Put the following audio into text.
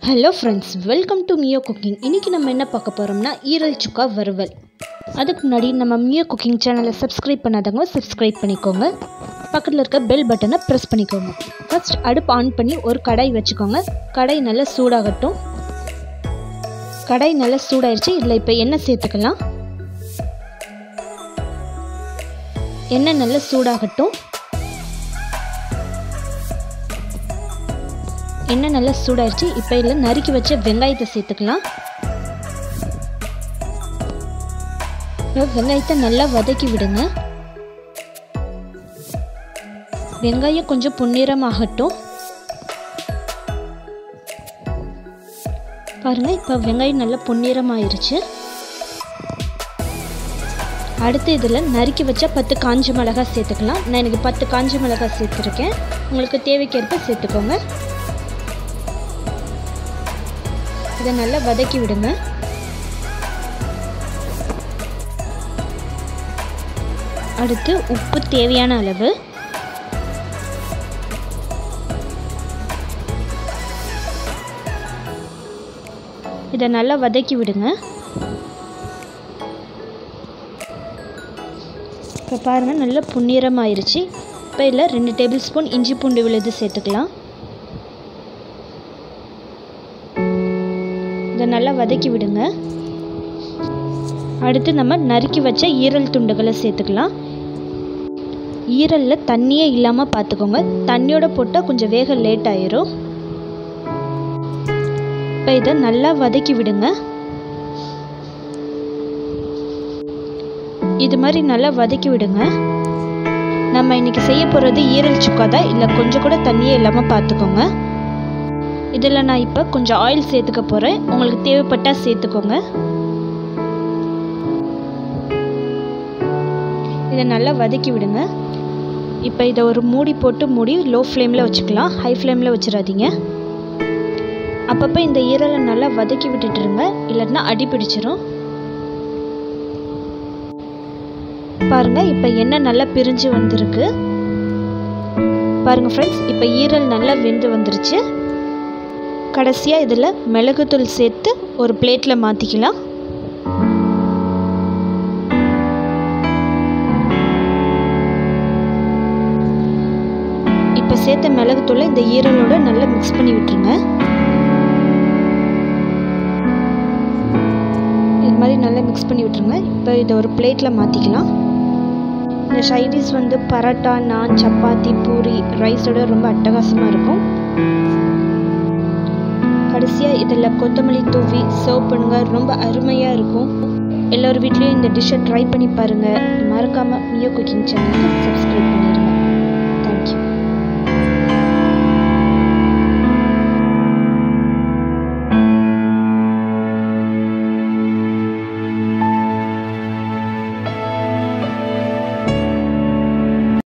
hello friends welcome to Mio cooking இன்றைக்கி நம்ம என்ன பார்க்க போகிறோம்னா ஈரல் சுக்கா வறுவல் அதுக்கு முன்னாடி நம்ம மியோ குக்கிங் சேனலை சப்ஸ்கிரைப் பண்ணாதவங்க சப்ஸ்கிரைப் பண்ணிக்கோங்க பக்கத்தில் இருக்க பெல் பட்டனை ப்ரெஸ் பண்ணிக்கோங்க ஃபர்ஸ்ட் அடுப்பு ஆன் பண்ணி ஒரு கடாய் வச்சுக்கோங்க கடாய் நல்லா சூடாகட்டும் கடாய் நல்லா சூடாயிருச்சு இதில் இப்போ எண்ணெய் சேர்த்துக்கலாம் எண்ணெய் நல்லா சூடாகட்டும் எண்ணெய் நல்லா சூடாயிருச்சு இப்போ இதில் நறுக்கி வச்ச வெங்காயத்தை சேர்த்துக்கலாம் இப்போ வெங்காயத்தை நல்லா வதக்கி விடுங்க வெங்காயம் கொஞ்சம் பொன்னிறமாகட்டும் பாருங்க இப்போ வெங்காயம் நல்லா பொன்னிறமாயிருச்சு அடுத்து இதில் நறுக்கி வச்ச பத்து காஞ்ச மிளகாய் சேர்த்துக்கலாம் நான் எனக்கு பத்து காஞ்ச மிளகாய் சேர்த்துருக்கேன் உங்களுக்கு தேவைக்கேற்ப சேர்த்துக்கோங்க இதை நல்லா வதக்கி விடுங்க அடுத்து உப்பு தேவையான அளவு இதை நல்லா வதக்கி விடுங்க இப்போ பாருங்கள் நல்லா புன்னிறமாயிருச்சு இப்போ இதில் ரெண்டு டேபிள் ஸ்பூன் இஞ்சி பூண்டு விழுது சேர்த்துக்கலாம் இதை நல்லா வதக்கி விடுங்க அடுத்து நம்ம நறுக்கி வச்ச ஈரல் துண்டுகளை சேர்த்துக்கலாம் ஈரலில் தண்ணியே இல்லாமல் பார்த்துக்கோங்க தண்ணியோட போட்டால் கொஞ்சம் வேக லேட் ஆயிரும் இப்போ இதை நல்லா வதக்கி விடுங்க இது மாதிரி நல்லா வதக்கி விடுங்க நம்ம இன்னைக்கு செய்ய போகிறது ஈரல் சுக்கா தான் இல்லை கொஞ்சம் கூட தண்ணியே இல்லாமல் பார்த்துக்கோங்க இதில் நான் இப்போ கொஞ்சம் ஆயில் சேர்த்துக்க போகிறேன் உங்களுக்கு தேவைப்பட்டால் சேர்த்துக்கோங்க இதை நல்லா வதக்கி விடுங்க இப்போ இதை ஒரு மூடி போட்டு மூடி லோ ஃப்ளேமில் வச்சுக்கலாம் ஹை ஃப்ளேமில் வச்சிடாதீங்க அப்பப்போ இந்த ஈரலை நல்லா வதக்கி விட்டுட்டுருங்க இல்லைன்னா அடி பிடிச்சிரும் பாருங்கள் இப்போ எண்ணெய் நல்லா பிரிஞ்சு வந்திருக்கு பாருங்கள் ஃப்ரெண்ட்ஸ் இப்போ ஈரல் நல்லா வெந்து வந்துருச்சு கடைசியாக இதில் மிளகுத்தூள் சேர்த்து ஒரு பிளேட்டில் மாற்றிக்கலாம் இப்போ சேர்த்த மிளகுத்தூளை இந்த ஈரலோட நல்லா மிக்ஸ் பண்ணி விட்டுருங்க இது மாதிரி நல்லா மிக்ஸ் பண்ணி விட்டுருங்க இப்போ இதை ஒரு பிளேட்டில் மாற்றிக்கலாம் இந்த சைடிஸ் வந்து பரோட்டா நான் சப்பாத்தி பூரி ரைஸோட ரொம்ப அட்டகாசமாக இருக்கும் கடைசியாக இதில் கொத்தமல்லி தூவி சர்வ் பண்ணுங்கள் ரொம்ப அருமையாக இருக்கும் எல்லோரும் வீட்லேயும் இந்த டிஷ்ஷை ட்ரை பண்ணி பாருங்கள் மறக்காமல் மியோ குக்கிங் சேனலுக்கு சப்ஸ்கிரைப் பண்ணுங்கள்